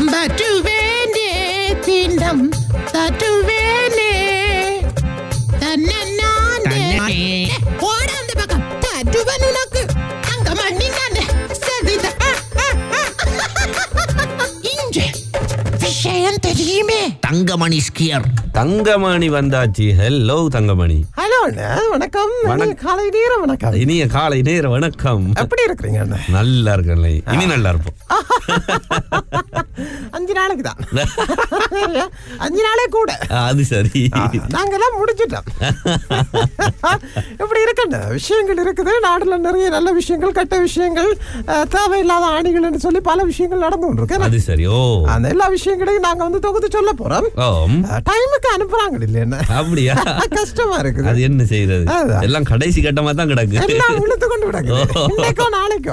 பற்றுவேனே திண்டம் தட்டுவேனே தன்னே போட அந்த பக்கம் தட்டுவன் உனக்கு அங்க மண்ணி நானே சதித இங்கே விஷயம் தெரியுமே தங்கமணி ஸ்கியர் தங்கமணி வந்தாச்சு ஹலோ தங்கமணி ஹலோ அண்ணா வணக்கம் வணக்கம். இனிய காலை நேரம் வணக்கம் இனிய காலை நேர வணக்கம் எப்படி இருக்கிறீங்க அண்ணா நல்லா இருக்கேன் இனி நல்லா இருப்போம் அஞ்சு நாளைக்கு தான் அஞ்சு நாளே கூட அது சரி நாங்கெல்லாம் முடிச்சிட்டோம் இப்படி இருக்கண்ணா விஷயங்கள் இருக்குது நாடுல நிறைய நல்ல விஷயங்கள் கெட்ட விஷயங்கள் அஹ், தேவையில்லாத ஆணிகள்னு சொல்லி பல விஷயங்கள் நடந்து கொண்டிருக்கு அது சரி ஓ அந்த எல்லா விஷயங்களையும் நாங்க வந்து தொகுத்து சொல்ல போறோம் ஓம் டைமுக்கு அனுப்புறாங்க இல்ல என்ன அப்படியா கஷ்டமா இருக்குது அது என்ன செய்யறது அதான். எல்லாம் கடைசி கட்டமா தான் கிடக்கு எல்லாம் இழுத்து கொண்டு விடாங்க இன்னைக்கோ நாளைக்கோ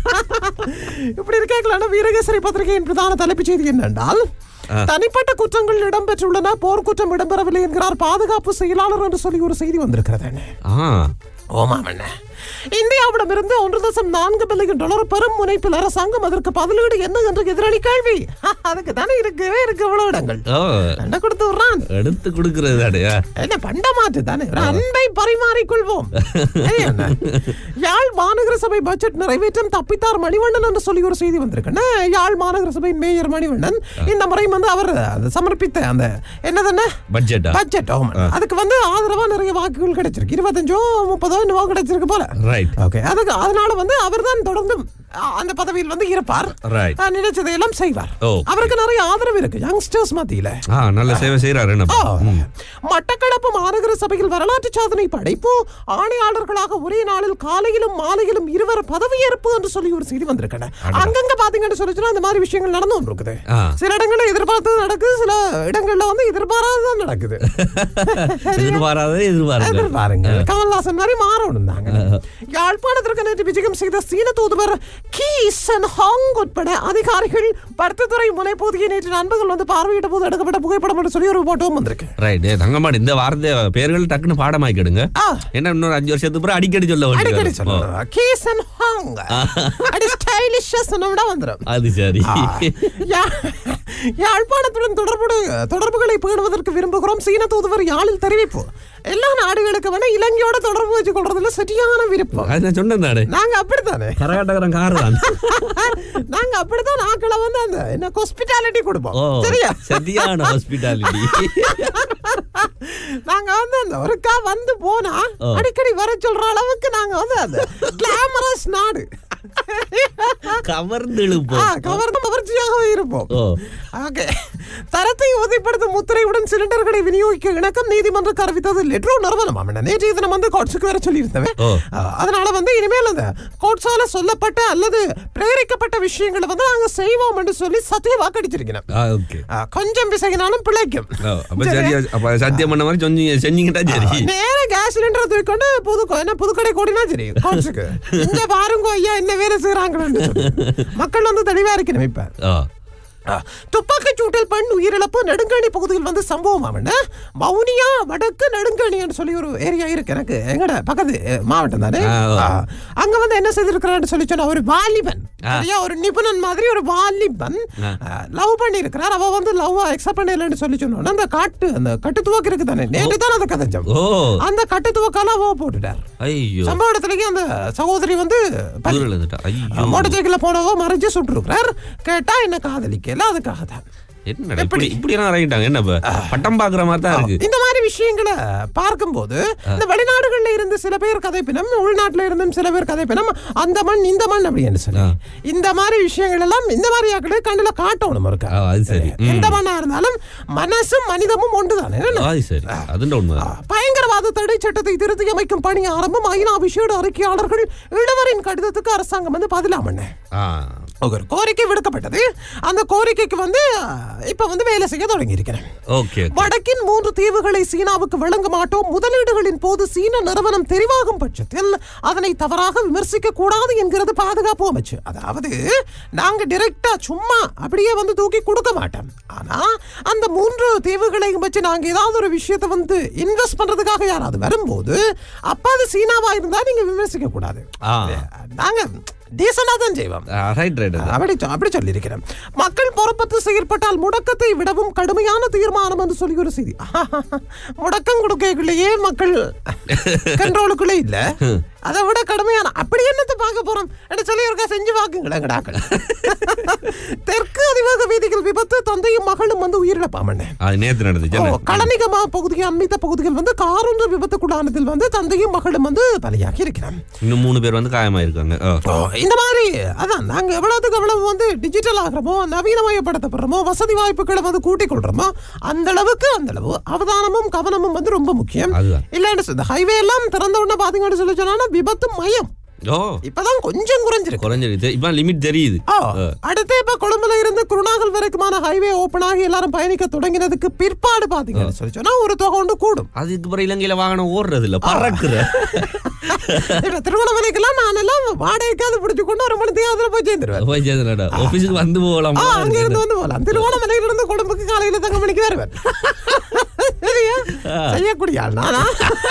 இப்படி இருக்கேங்களா வீரகேசரி பத்திரிகையின் பிரதான தலைப்புச் செய்தி என்னென்றால் தனிப்பட்ட குற்றங்கள் இடம்பெற்றுள்ளன போர்க்குற்றம் இடம்பெறவில்லை என்கிறார் பாதுகாப்பு செயலாளர் என்று சொல்லி ஒரு செய்தி வந்திருக்கிறது ஆ ஓமாமண்ண இந்தியாவிடமிருந்து ஒன்று தசம் நான்கு பில்லியன் டாலர் பெரும் முனைப்பில் அரசாங்கம் அதற்கு பதிலீடு என்ன என்று எதிரணி கேள்வி அதுக்கு தானே இருக்கவே இருக்கு இவ்வளவு இடங்கள் ஓ என்ன கொடுத்து விடுறான் எடுத்து கொடுக்கறது தானே என்ன பண்டமாற்று தானே ஒரு அன்பை பரிமாறிக்கொள்வோம் சரி அண்ணா. யாழ் மாநகர சபை பட்ஜெட் நிறைவேற்றம் தப்பித்தார் மணிவண்ணன் என்று சொல்லி ஒரு செய்தி வந்திருக்கு யாழ் மாநகர சபையின் மேயர் மணிவண்ணன் இந்த முறை வந்து அவர் அது சமர்ப்பித்த அந்த என்னதுன்னு பட்ஜெட்டா பட்ஜெட் அதுக்கு வந்து ஆதரவா நிறைய வாக்குகள் கிடைச்சிருக்கு இருபத்தஞ்சோ முப்பதோ என்னவோ கிடைச்சிருக்கு போல ரைட் ஓகே அதுக்கு அதனால வந்து அவர்தான் தொடர்ந்து அஹ், அந்த பதவியில் வந்து இருப்பார் Right. அஹ், நினைச்சதையெல்லாம் செய்வார் ஓ. அவருக்கு நிறைய ஆதரவு இருக்கு யங்ஸ்டர்ஸ் மத்தியில ஆ நல்ல சேவை செய்யறாரு என்ன ஆ. மட்டக்களப்பு மாநகர சபையில் வரலாற்று சாதனை படைப்பு ஆணையாளர்களாக ஒரே நாளில் காலையிலும் மாலையிலும் இருவர் பதவியேற்பு என்று சொல்லி ஒரு செய்தி வந்திருக்கேன் அங்கங்க பாத்தீங்கன்னு சொல்லிச்சுன்னா இந்த மாதிரி விஷயங்கள் நடந்து கொண்டிருக்குது ஆ. சில இடங்கள்ல எதிர்பார்த்தது நடக்குது சில இடங்கள்ல வந்து எதிர்பாராததான் நடக்குது எதிர்பாராத எதிர்பாராத எதிர்பாருங்க கமல்ஹாசன் மாதிரி மாறணும் தாங்க யாழ்ப்பாணத்திற்கு நேற்று விஜயம் செய்த சீன தூதுவர் கீசன் ஹாங் உட்பட அதிகாரிகள் பருத்தித்துறை முனைப்பகுதியை நேற்று நண்பர்கள் வந்து பார்வையிட்ட போது எடுக்கப்பட்ட புகைப்படம் என்று சொல்லி ஒரு போட்டோவும் வந்திருக்கு ரைட் தங்கம்மாடி இந்த வார்த்தை பேர்கள் டக்குன்னு பாடமாக்கிடுங்க ஆ. என்ன இன்னொரு அஞ்சு வருஷத்துக்கு அப்புறம் அடிக்கடி சொல்ல அடிக்கடி வேண்டியது வரும். சொல்லணும் கீசன் ஹாங் அடி ஸ்டைலிஷா சொன்னோம்னா வந்துடும் அது சரி ஆ. யா- யாழ்ப்பாணத்துடன் தொடர்புடைய தொடர்புகளை பேணுவதற்கு விரும்புகிறோம் சீன தூதுவர் யாழில் தெரிவிப்பு எல்லா நாடுகளுக்கு வேணா இலங்கையோட தொடர்பு வச்சு கொள்றதுல சரியான விருப்பம் அது நான் சொன்னேன் தானே நாங்க அப்படித்தானே கரகாட்டக்காரன் கார் தான் நாங்க அப்படித்தான் ஆக்களை வந்து அந்த என்ன ஹாஸ்பிட்டாலிட்டி ஓ கொடுப்போம் சரியா சரியான ஹாஸ்பிட்டாலிட்டி நாங்க வந்து அந்த ஒருக்கா வந்து போனா ஓ. அடிக்கடி வர சொல்ற அளவுக்கு நாங்க வந்து அந்த கிளாமரஸ் நாடு கவர்ந்து இழுப்போம் ஆ, கவர்ந்து கவர்ச்சியாகவே இருப்போம் ஓ ஓகே தரத்தை உறுதிப்படுத்தும் முத்திரையுடன் சிலிண்டர்களை விநியோகிக்க இணக்கம் நீதிமன்றம் அறிவித்தது லெட்ரோ நிறுவனம் ஆமாம் நேற்றைய தினம் வந்து கோட்ஸுக்கு வேற சொல்லியிருந்தேன் ஓ. அதனால வந்து இனிமேல் அந்த கோட்ஸால சொல்லப்பட்ட அல்லது பிரேரிக்கப்பட்ட விஷயங்களை வந்து நாங்க செய்வோம் என்று சொல்லி சத்திய வாக்கடிச்சிருக்கிறோம் ஆ ஓகே ஆ, கொஞ்சம் பிசகினாலும் பிழைக்கும் ஓ, அப்ப சரியா அப்ப சத்தியம் பண்ண மாதிரி கொஞ்சம் செஞ்சீங்கட்டா சரி நேர கேஸ் சிலிண்டர் தூக்கிக்கொண்டு புது என்ன புதுக்கடை கூடினா சரி கோட்ஸுக்கு இங்க பாருங்க ஐயா என்ன வேலை செய்யறாங்கன்னு சொல்லி. மக்கள் வந்து தெளிவா இருக்கணும் இப்ப ஓ துப்பாக்கி சூட்டில் பெண் உயிரிழப்பு நெடுங்கணி பகுதியில் வந்து சம்பவம் ஆவன மவுனியா வடக்கு நெடுங்கணி என்று சொல்லி ஒரு ஏரியா இருக்கு எனக்கு எங்கட பக்கத்து அஹ், மாவட்டம் தானே ஆ, ஓ. ஆ. அங்க வந்து என்ன செய்திருக்கிறான்னு சொல்லி சொன்னா ஒரு வாலிபன் ஆ. சரியா ஒரு நிபுணன் மாதிரி ஒரு வாலிபன் லவ் பண்ணி இருக்கிறார் அவ வந்து லவ் அக்செப்ட் பண்ணலன்னு சொல்லி சொன்னோன்னா அந்த காட்டு அந்த கட்டு துவக்கு இருக்கு தானே நேற்று தான் அந்த கதைச்சம் ஓ அந்த கட்டு துவக்கால அவ போட்டுட்டார் ஐயோ சம்பவ இடத்துலயே அந்த சகோதரி வந்து பலி. உயிர் எழுந்துட்டா ஐயோ மோட்டர் சைக்கிள் போனவோ மறைஞ்சு சுட்டுருக்கிறார் கேட்டா என்ன காதலிக்கல அதுக்காக தான் என்னடா இப்படி இப்படி எல்லாம் இறங்கிட்டாங்க என்ன இப்ப பட்டம் பாக்குற மாதிரி தான் இருக்கு இந்த மாதிரி விஷயங்களை பார்க்கும்போது இந்த வெளிநாடுகள்ல இருந்து சில பேர் கதைப்பினம் உள்நாட்டுல இருந்தும் சில பேர் கதைப்பினம் அந்த மண் இந்த மண் அப்படின்னு சொல்லி இந்த மாதிரி விஷயங்கள் எல்லாம் இந்த மாதிரி ஆக்களை கண்ணுல காட்டணும் இருக்கா ஆ, அது சரி ம். எந்த மண்ணா இருந்தாலும் மனசும் மனிதமும் ஒன்றுதானே என்ன? அது சரி அதுண்ட உண்மை பயங்கரவாத தடை சட்டத்தை திருத்தி அமைக்கும் பணி ஆரம்பம் ஐநா விசேட அறிக்கையாளர்கள் இளவரின் கடிதத்துக்கு அரசாங்கம் வந்து பதிலாமண்ண ஆ ஒரு கோரிக்கை விடுக்கப்பட்டது அந்த கோரிக்கைக்கு வந்து இப்ப வந்து வேலை செய்ய தொடங்கி இருக்கிறேன் ஓகே வடக்கின் மூன்று தீவுகளை சீனாவுக்கு வழங்க மாட்டோம் முதலீடுகளின் போது சீன நிறுவனம் தெரிவாகும் பட்சத்தில் அதனை தவறாக விமர்சிக்க கூடாது என்கிறது பாதுகாப்பு அமைச்சு அதாவது நாங்க டைரக்டா சும்மா அப்படியே வந்து தூக்கி கொடுக்க மாட்டோம் ஆனா அந்த மூன்று தீவுகளையும் வச்சு நாங்க ஏதாவது ஒரு விஷயத்தை வந்து இன்வெஸ்ட் பண்றதுக்காக யாராவது வரும்போது அப்ப அது சீனாவா இருந்தா நீங்க விமர்சிக்க கூடாது ஆ நாங்க டீசனா தான் செய்வோம் ரைட் ரைட் அப்படி சொ- அப்படி சொல்லியிருக்கிறேன் மக்கள் பொறுப்பத்து செயற்பட்டால் முடக்கத்தை விடவும் கடுமையான தீர்மானம் என்று சொல்லி ஒரு செய்தி முடக்கம் கொடுக்கக்குள்ளேயே மக்கள் கண்ட்ரோலுக்குள்ளே இல்ல அதை விட கடுமையான அப்படி என்னத்தை பார்க்க போறோம் என்று சொல்லி ஒருக்கா செஞ்சு பார்க்குங்களேன் கடாக்கள் தெற்கு அதிவேக வீதிகள் விபத்து தந்தையும் மகளும் வந்து உயிரிழப்பாமண்ணே அது நேத்து நடந்துச்சு ஓ, என்ன? களனிகமா பகுதியை அண்மித்த பகுதிகள் வந்து காரொன்று விபத்துக்குள்ளானதில் வந்து தந்தையும் மகளும் வந்து பலியாகி இருக்கிறான் இன்னும் மூணு பேர் வந்து காயமாயிருக்காங்க ஓ. ஓ, இந்த மாதிரி அதான் நாங்க எவ்வளவுக்கு எவ்வளவு வந்து டிஜிட்டல் ஆகிறோமோ நவீனமயப்படுத்தப்படுறோமோ வசதி வாய்ப்புகளை வந்து கூட்டிக் கொள்றோமோ அந்த அளவுக்கு அந்த அளவு அவதானமும் கவனமும் வந்து ரொம்ப முக்கியம் அதுதான். இல்லன்னு இந்த ஹைவே எல்லாம் திறந்த உடனே பாத்தீங்கன்னு சொல்லி சொன்னா விபத்து மயம் ஓ இப்பதான் கொஞ்சம் குறைஞ்சிருக்கு குறைஞ்சிருக்கு இப்ப லிமிட் தெரியுது ஆ, அடுத்து இப்ப கொழும்புல இருந்து குருநாகல் வரைக்குமான ஹைவே ஓபன் ஆகி எல்லாரும் பயணிக்க தொடங்கினதுக்கு பிற்பாடு பாத்தீங்கன்னு சொல்லி சொன்னா ஒரு தொகை ஒன்று கூடும் அதுக்கு அப்புறம் இலங்கையில வாகனம் ஓடுறது இல்ல பறக்குற இப்ப திருவண்ணாமலைக்கெல்லாம் நான் எல்லாம் வாடகைக்காவது பிடிச்சு கொண்டு ஒரு மணி தேவத்துல போய் சேர்ந்துருவேன் போய் சேர்ந்துடா ஆபீஸுக்கு வந்து போகலாம் ஆ, அங்க இருந்து வந்து போகலாம் திருவோணமலையில இருந்து கொழும்புக்கு காலையில தங்க மணிக்கு வருவேன் சரியா செய்யக்கூடிய ஆள் நானா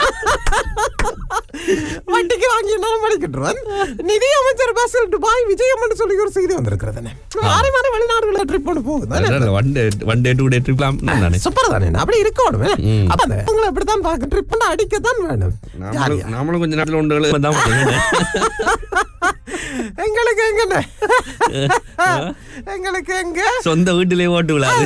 வட்டிக்கு வாங்கி என்னாலும் படிக்கிட்டுருவன் நிதி அமைச்சர் பஸ்ஸில் துபாய் விஜயம் சொல்லி ஒரு செய்தி வந்திருக்கிறது மாறி மாறி வெளிநாடுகளை ட்ரிப் ஒன்று போகுது one day one day two day ட்ரிப்லாம் தானே சூப்பர் தானே அப்படி இருக்கணும் அப்ப அந்த உங்களை அப்படித்தான் பார்க்க ட்ரிப் பண்ண அடிக்கத்தான் வேணும் ஜாலியா. நாமளும் நாமளும் கொஞ்ச நேரத்துல ஒன்று தான் பண்ணுங்க. எங்களுக்கு எங்க எங்களுக்கு எங்க சொந்த வீட்டிலே ஓட்டு விழாது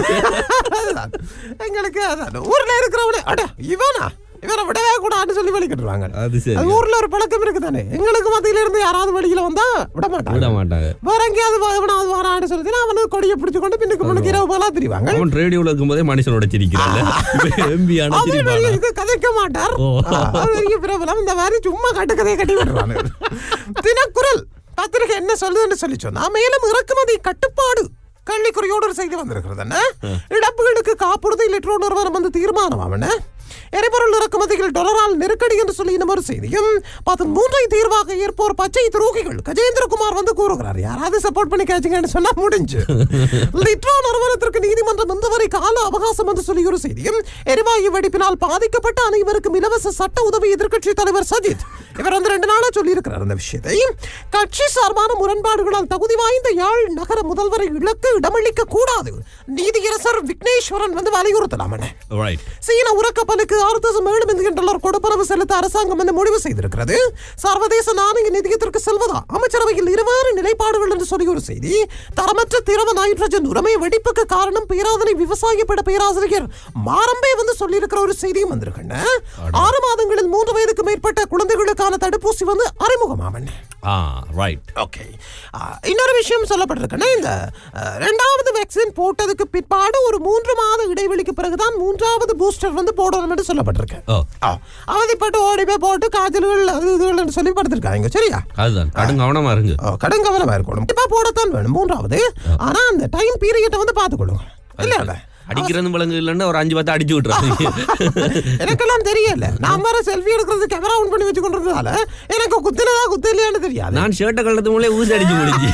அதுதான். எங்களுக்கு அதான் ஊர்ல இருக்கிறவனே அட இவனா இவரை விடவே கூடாதுன்னு சொல்லி வழி கட்டுவாங்க அது சரி அது ஊர்ல ஒரு பழக்கம் இருக்குதானே எங்களுக்கு மத்தியில இருந்து யாராவது வழியில வந்தா விட விட மாட்டாங்க மாட்டாங்க வேற எங்கேயாவது எவனாவது வரான்னு சொல்லி அவனு கொடியை பிடிச்சு கொண்டு பின்னுக்கு முன்னுக்கு இரவு போல திரிவாங்க அவன் ரேடியோல இருக்கும்போதே மனுஷனோட சிரிக்கிறாங்க எம்பி ஆனா அவர் சிரிப்பானா வெளிய இது கதைக்க மாட்டார் ஓ. அவர் பெரிய பிரபலம் இந்த மாதிரி சும்மா கட்டு கதையை கட்டி விடுறாங்க தினக்குரல் பத்திரிகை என்ன சொல்லுதுன்னு சொல்லி சொன்னா மேலும் இறக்குமதி கட்டுப்பாடு கள்ளிக்குறையோடு ஒரு செய்தி வந்திருக்கிறது என்ன இழப்புகளுக்கு காப்புறுதி லிட்ரோ நிறுவனம் வந்து தீர்மானம் அவன எரிபொருள் இறக்குமதிகள் டொலரால் நெருக்கடி என்று சொல்லி இன்னும் ஒரு செய்தியும் பார்த்து மூன்றை தீர்வாக ஏற்போர் பச்சை துரோகிகள் கஜேந்திரகுமார் வந்து கூறுகிறார் யாராவது சப்போர்ட் பண்ணி கேச்சுங்கன்னு சொன்னா முடிஞ்சு லிட்ரோ நிறுவனத்திற்கு நீதிமன்றம் இந்த வரை கால அவகாசம் என்று சொல்லி ஒரு செய்தியும் எரிவாயு வெடிப்பினால் பாதிக்கப்பட்ட அனைவருக்கும் இலவச சட்ட உதவி எதிர்க்கட்சி தலைவர் சஜித் இவர் வந்து ரெண்டு நாளா சொல்லி இருக்கிறார் அந்த விஷயத்தை கட்சி சார்பான முரண்பாடுகளால் தகுதி வாய்ந்த யாழ் நகர முதல்வரை இழக்க இடமளிக்க கூடாது நீதியரசர் விக்னேஸ்வரன் வந்து வலியுறுத்தலாம் என்ன ரைட் சீன உரக்கப்பலுக்கு ஆறு தசம் ஏழு மில்லியன் டாலர் கொடுப்பனவு செலுத்த அரசாங்கம் வந்து முடிவு செய்திருக்கிறது சர்வதேச நாணய நிதியத்திற்கு செல்வதா அமைச்சரவையில் இருவேறு நிலைப்பாடுகள் என்று சொல்லி ஒரு செய்தி தரமற்ற திரவ நைட்ரஜன் உரமை வெடிப்புக்கு காரணம் பேராதனை விவசாய பட பேராசிரியர் மாரம்பே வந்து சொல்லியிருக்கிற ஒரு செய்தியும் வந்திருக்கேன் ஆறு மாதங்களில் மூன்று வயதுக்கு மேற்பட்ட குழந்தைகளுக்கான தடுப்பூசி வந்து அறிமுகமாவன் ஆ ரைட் ஓகே இன்னொரு விஷயம் சொல்லப்பட்டிருக்குன்னா இந்த அஹ், ரெண்டாவது வேக்சின் போட்டதுக்கு பிற்பாடு ஒரு மூன்று மாத இடைவெளிக்கு பிறகுதான் மூன்றாவது பூஸ்டர் வந்து போடணும் என்று சொல்லப்பட்டிருக்கு ஓ ஆ, அவதிப்பட்டு ஓடி போய் போட்டு காய்ச்சல்கள் அது இதுகள்னு சொல்லி படுத்திருக்காங்க சரியா அதுதான் கடும் கவனமா இருங்க ஓ, கடும் கவனமா இருக்கணும் கண்டிப்பா போடத்தான் வேணும் மூன்றாவது ஆனா அந்த டைம் பீரியட்டை வந்து பார்த்துக்கொள்ளுங்க இல்லையா அடிக்கிறது விலங்கு இல்லைன்னா ஒரு அஞ்சு பத்து அடிச்சு விட்டுறாங்க எனக்கெல்லாம் தெரியல நான் வேற செல்ஃபி எடுக்கிறது கேமரா ஆன் பண்ணி வச்சு கொண்டிருந்ததால எனக்கு குத்துனதா குத்து இல்லையான்னு தெரியாது நான் ஷர்ட்டை கழட்டு மூலே ஊசி அடிச்சு முடிஞ்சு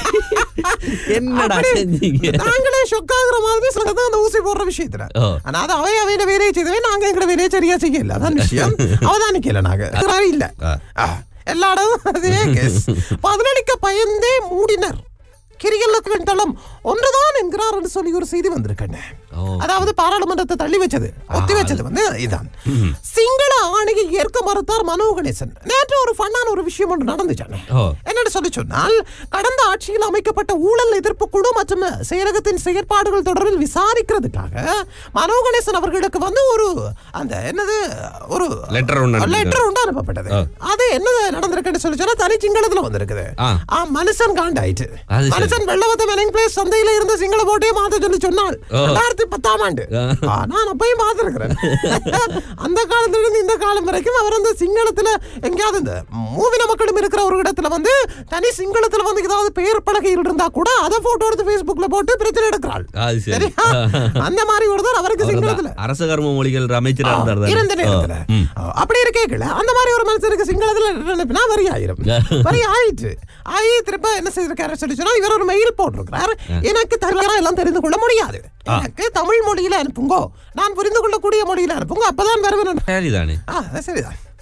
என்னடா அப்படி செஞ்சீங்க நாங்களே ஷொக் ஆகுற மாதிரி சிலதான் அந்த ஊசி போடுற விஷயத்துல ஓ. ஆனா அது அவை அவையில வேலையை செய்தவே நாங்க எங்கட வேலையை சரியா செய்யல அதான் விஷயம் அவதானிக்கல நாங்க அது மாதிரி இல்ல ஆ. ஆ, எல்லா இடமும் அதே கேஸ் பதிலளிக்க பயந்தே மூடினர் கிரிகளுக்கு தளம் ஒன்றுதான் என்கிறார் என்று சொல்லி ஒரு செய்தி வந்திருக்கேன் ஓ. அதாவது பாராளுமன்றத்தை தள்ளி வச்சது ஒத்தி வச்சது வந்து இதான் சிங்கள ஆணையை ஏற்க மறுத்தார் மனோ கணேசன் நேற்று ஒரு ஃபன்னான ஒரு விஷயம் ஒன்று நடந்துச்சானே ஓ. என்னன்னு சொல்லி சொன்னால் கடந்த ஆட்சியில் அமைக்கப்பட்ட ஊழல் எதிர்ப்பு குழு மற்றும் செயலகத்தின் செயற்பாடுகள் தொடர்பில் விசாரிக்கிறதுக்காக மனோ கணேசன் அவர்களுக்கு வந்து ஒரு அந்த என்னது ஒரு லெட்டர் ஒன்று அனுப்பியிருக்காங்க. லெட்டர் உண்டு அனுப்பப்பட்டது ஆ. அது என்ன நடந்திருக்குன்னு சொல்லி சொன்னா தனி சிங்களத்துல வந்திருக்குது ஆ. ஆ, மனுஷன் காண்டாயிட்டு அது சரி. மனுஷன் வெள்ளவத்த மெலிங் பிளேஸ் சந்தையில இருந்த சிங்கள போட்டே மாத்த சொல்லி சொன்னாள் ஓ. ரெண்டாயிரத்தி பத்தாம் ஆண்டு ஆ. ஆ, நான் அப்பயும் பார்த்திருக்கிறேன் அந்த காலத்துல இருந்து இந்த காலம் வரைக்கும் அவர் அந்த சிங்களத்துல எங்கேயாவது இந்த மூவின மக்களும் இருக்கிற ஒரு இடத்துல வந்து தனி சிங்களத்துல வந்து ஏதாவது பெயர் பலகையில் இருந்தா கூட அதை போட்டோ எடுத்து Facebookல போட்டு பிரச்சனை எடுக்கிறாள் அது சரி சரியா அந்த மாதிரி ஒருத்தர் அவருக்கு சிங்களத்துல அவர்தான் அரச கர்ம மொழிகள் அமைச்சரா இருந்தார் தானே? இருந்த நேரத்துல ஓ, ம். ஆ, அப்படி இருக்கேக்கல அந்த மாதிரி ஒரு மனுஷனுக்கு சிங்களத்துல அனுப்பினா வரி ஆயிரும் வரி ஆயிட்டு ஆயி திருப்ப என்ன செய்திருக்காரு சொல்லி சொன்னா இவர் ஒரு மெயில் போட்டிருக்கிறார் எனக்கு தகவலா எல்லாம் தெரிந்து கொள்ள முடியாது எனக்கு தமிழ் மொழியில அனுப்புங்கோ நான் புரிந்து கொள்ளக்கூடிய மொழியில அனுப்புங்க அப்பதான் வருவேன் சரிதானே ஆ அது சரிதான்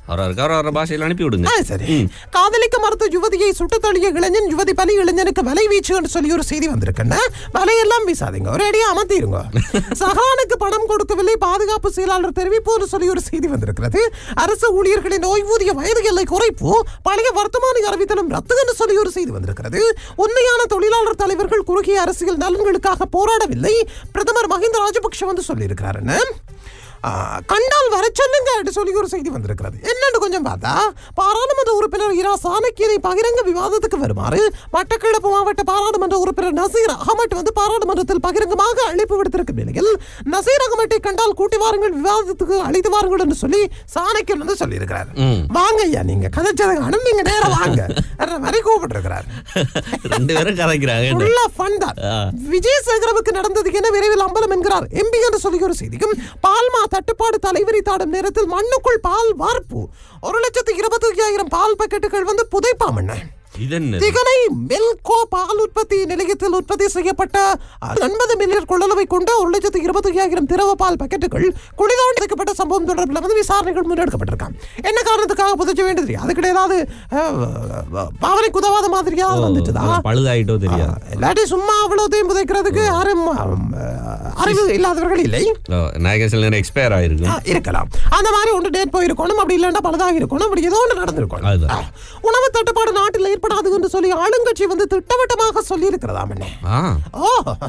அவரவருக்கு அவரவர பாஷையில அனுப்பி விடுங்க ஆ, சரி காதலிக்க மறுத்த யுவதியை சுட்டு தள்ளிய இளைஞன் யுவதி பலி இளைஞனுக்கு வலை வீச்சுன்னு சொல்லி ஒரு செய்தி வந்திருக்குன்னு வலையெல்லாம் வீசாதீங்க ஒரு அடியா அமர்த்திருங்க சஹானுக்கு பணம் கொடுக்கவில்லை பாதுகாப்பு செயலாளர் தெரிவிப்போன்னு சொல்லி ஒரு செய்தி வந்திருக்கிறது அரசு ஊழியர்களின் ஓய்வூதிய வயது எல்லை குறைப்பு பழைய வர்த்தமானி அறிவித்தலும் ரத்துன்னு சொல்லி ஒரு செய்தி வந்திருக்கிறது உண்மையான தொழிலாளர் தலைவர்கள் குறுகிய அரசியல் நலன்களுக்காக போராடவில்லை பிரதமர் மஹிந்த ராஜபக்ஷ வந்து சொல்லியிருக்கிறாருன்னு ஆ, கண்டால் வர சொல்லுங்க என்று சொல்லி ஒரு செய்தி வந்திருக்கிறது என்னன்னு கொஞ்சம் பார்த்தா பாராளுமன்ற உறுப்பினர் இரா சாணக்கியனை பகிரங்க விவாதத்துக்கு வருமாறு மட்டக்களப்பு மாவட்ட பாராளுமன்ற உறுப்பினர் நசீர் அகமட் வந்து பாராளுமன்றத்தில் பகிரங்கமாக அழைப்பு விடுத்திருக்கும் நிலையில் நசீர் அகமட்டை கண்டால் கூட்டி வாருங்கள் விவாதத்துக்கு அழைத்து வாருங்கள் என்று சொல்லி சாணக்கியன் வந்து சொல்லியிருக்கிறார் வாங்க ஐயா நீங்க கதைச்சதை அனுப்பி நீங்க நேரம் வாங்க என்ற மாதிரி கூப்பிட்டு ரெண்டு பேரும் கதைக்கிறாங்க என்ன? ஃபுல்லா ஃபன் தான் விஜய் சேகரவுக்கு நடந்தது என விரைவில் அம்பலம் என்கிறார் எம்பி என்று சொல்லி ஒரு செய்திக்கும் பால்மா தட்டுப்பாடு தலைவரி தாடும் நேரத்தில் மண்ணுக்குள் பால் வார்ப்பு ஒரு லட்சத்து இருபத்தி ஐயாயிரம் பால் பாக்கெட்டுகள் வந்து புதைப்பாம் என்ன இது என்ன திகனை மில்கோ பால் உற்பத்தி நிலையத்தில் உற்பத்தி செய்யப்பட்ட ஒன்பது மில்லியன் கொள்ளளவை கொண்ட ஒரு லட்சத்து இருபத்தி ஐயாயிரம் திரவ பால் பாக்கெட்டுகள் குளிதோண்டி வைக்கப்பட்ட சம்பவம் தொடர்பில் வந்து விசாரணைகள் முன்னெடுக்கப்பட்டிருக்காம் என்ன காரணத்துக்காக புதைச்ச வேண்டியது அதுக்கிட்ட ஏதாவது அஹ், பாவனைக்கு உதவாத மாதிரியா வந்துட்டுதா பழுதாயிட்டோ தெரியாது இல்லாட்டி சும்மா அவ்வளோத்தையும் புதைக்கிறதுக்கு யாரும் அஹ், அறிவு இல்லாதவர்கள் இல்லை ஓ, நாயகன் சில நேரம் எக்ஸ்பயர் ஆயிருக்கும் ஆ, இருக்கலாம் அந்த மாதிரி ஒன்று டேட் போயிருக்கணும் அப்படி இல்லைன்னா பலதாக இருக்கணும் அப்படி ஏதோ ஒன்று நடந்திருக்கணும் அதுதான். ஆ, உணவு தட்டுப்பாடு நாட்டில் ஏற்படாது என்று சொல்லி ஆளுங்கட்சி வந்து திட்டவட்டமாக சொல்லி இருக்கிறதாம் என்ன ஆ ஓ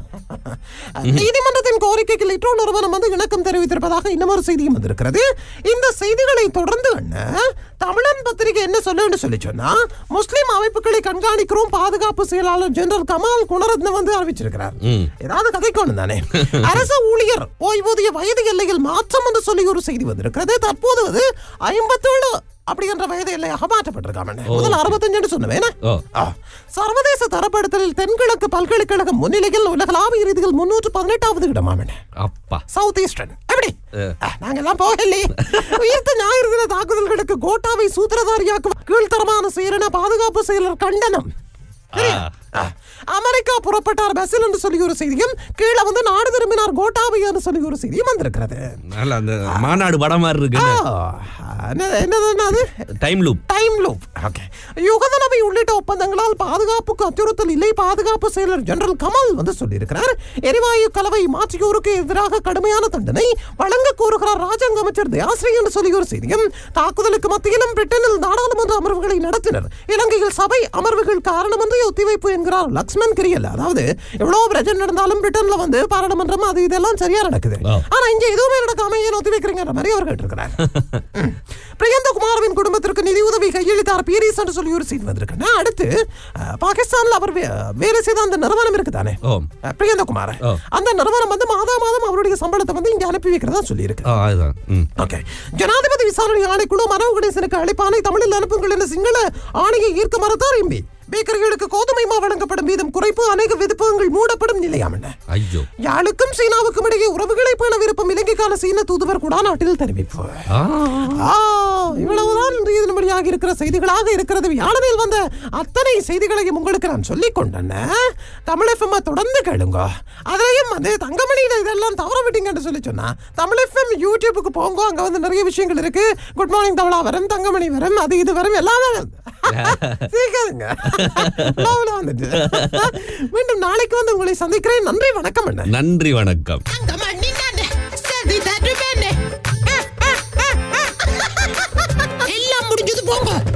நீதிமன்றத்தின் கோரிக்கைக்கு லிட்ரோ நிறுவனம் வந்து இணக்கம் தெரிவித்திருப்பதாக இன்னமொரு செய்தியும் வந்திருக்கிறது இந்த செய்திகளை தொடர்ந்து என்ன தமிழன் பத்திரிகை என்ன சொல்லுன்னு சொல்லி சொன்னா முஸ்லிம் அமைப்புகளை கண்காணிக்கிறோம் பாதுகாப்பு செயலாளர் ஜெனரல் கமால் குணரத்ன வந்து அறிவிச்சிருக்கிறார் ம். ஏதாவது கதைக்கணும் தானே அரசு ஊழியர் ஓய்வூதிய வயது எல்லையில் மாற்றம் என்று சொல்லி ஒரு செய்தி வந்திருக்கிறது தற்போது அது ஐம்பத்தேழு அப்படிங்கிற வயது எல்லையாக மாற்றப்பட்டிருக்காம முதல்ல அறுபத்தஞ்சுன்னு சொன்னவேன் ஓ ஆ, சர்வதேச தரப்படுத்தலில் தென்கிழக்கு பல்கலைக்கழகம் முன்னிலையில் உலகளாவிய ரீதியில் முன்னூற்று பதினெட்டாவது இடமாமன அப்பா சவுத் ஈஸ்டர்ன் எப்படி ஆ, நாங்கெல்லாம் போகலையே உயிர்த்த ஞாயிறு தின தாக்குதல்களுக்கு கோட்டாவை சூத்திரதாரியாக்கும் கீழ்த்தரமான செயலென பாதுகாப்பு செயலர் கண்டனம் சரியா? ஆ, அமெரிக்கா புறப்பட்டார் பஸ்ஸில் என்று சொல்லி ஒரு செய்தியும் கீழே வந்து நாடு திரும்பினார் கோட்டாபை என்று சொல்லி ஒரு செய்தியும் வந்திருக்கிறது நல்ல அந்த மாநாடு படம் மாதிரி இருக்கு ஆ, என்ன- என்னது என்னது time loop time loop okay யுகதனவை உள்ளிட்ட ஒப்பந்தங்களால் பாதுகாப்புக்கு அச்சுறுத்தல் இல்லை பாதுகாப்பு செயலர் ஜெனரல் கமல் வந்து சொல்லியிருக்கிறார் எரிவாயு கலவை மாற்றியோருக்கு எதிராக கடுமையான தண்டனை வழங்க கோருகிறார் ராஜாங்க அமைச்சர் தயாஸ்ரீ என்று சொல்லி ஒரு செய்தியும் தாக்குதலுக்கு மத்தியிலும் பிரிட்டனில் நாடாளுமன்ற அமர்வுகளை நடத்தினர் இலங்கையில் சபை அமர்வுகள் காரணமின்றி ஒத்திவைப்பு என்கிறார் லக்ஷ்மண் கிரியல் அதாவது எவ்வளவு பிரச்சனை நடந்தாலும் பிரிட்டன்ல வந்து பாராளுமன்றம் அது இதெல்லாம் சரியா நடக்குது ஆ. ஆனா இங்க எதுவுமே நடக்காம ஏன் ஒத்தி வைக்கிறீங்கிற மாதிரி அவர் கேட்டிருக்கிறார் ம். பிரியந்த குமாரவின் குடும்பத்திற்கு நிதி உதவி கையளித்தார் பீரிஸ் என்று சொல்லி ஒரு செய்தி வந்திருக்கு அடுத்து அஹ், பாகிஸ்தான்ல அவர் வே- வேலை செய்த அந்த நிறுவனம் இருக்குதானே ஓ அஹ், பிரியந்த குமார் ஓ. அந்த நிறுவனம் வந்து மாதா மாதம் அவருடைய சம்பளத்தை வந்து இங்க அனுப்பி வைக்கிறதா சொல்லி இருக்கு ஓ அதுதான் ம் ஓகே ஜனாதிபதி விசாரணை ஆணைக்குழு மனோ கணேசனுக்கு அழைப்பானை தமிழில் அனுப்புங்கள் என்ற சிங்கள ஆணையை ஈர்க்க மறுத்தார் எம்பி பேக்கரிகளுக்கு கோதுமை மா வழங்கப்படும் வீதம் குறைப்பு அநேக விதிப்பகங்கள் மூடப்படும் நிலையாமன ஐயோ யாழுக்கும் சீனாவுக்கும் இடையே உறவுகளை பேண விருப்பம் இலங்கைக்கான சீன தூதுவர் கூட நாட்டில் தெரிவிப்பு ஆ ஆ, இவ்வளவுதான் இன்றைய தினமணியாக இருக்கிற செய்திகளாக இருக்கிறது வியாழனில் வந்த அத்தனை செய்திகளையும் உங்களுக்கு நான் சொல்லிக் கொண்டேன் தமிழ் எஃப்எம் தொடர்ந்து கேளுங்க அதுலயும் வந்து தங்கமணியில இதெல்லாம் தவற விட்டீங்கன்னு சொல்லி சொன்னா தமிழ் எஃப்எம் யூடியூபுக்கு போங்க அங்க வந்து நிறைய விஷயங்கள் இருக்கு குட் மார்னிங் தமிழா வரும் தங்கமணி வரும் அது இது வரும் எல்லாமே வருது. சீக்கிரங்க உலாவுல வந்துட்டு மீண்டும் நாளைக்கு வந்து உங்களை சந்திக்கிறேன் நன்றி வணக்கம் என்ன நன்றி வணக்கம் தங்கமணி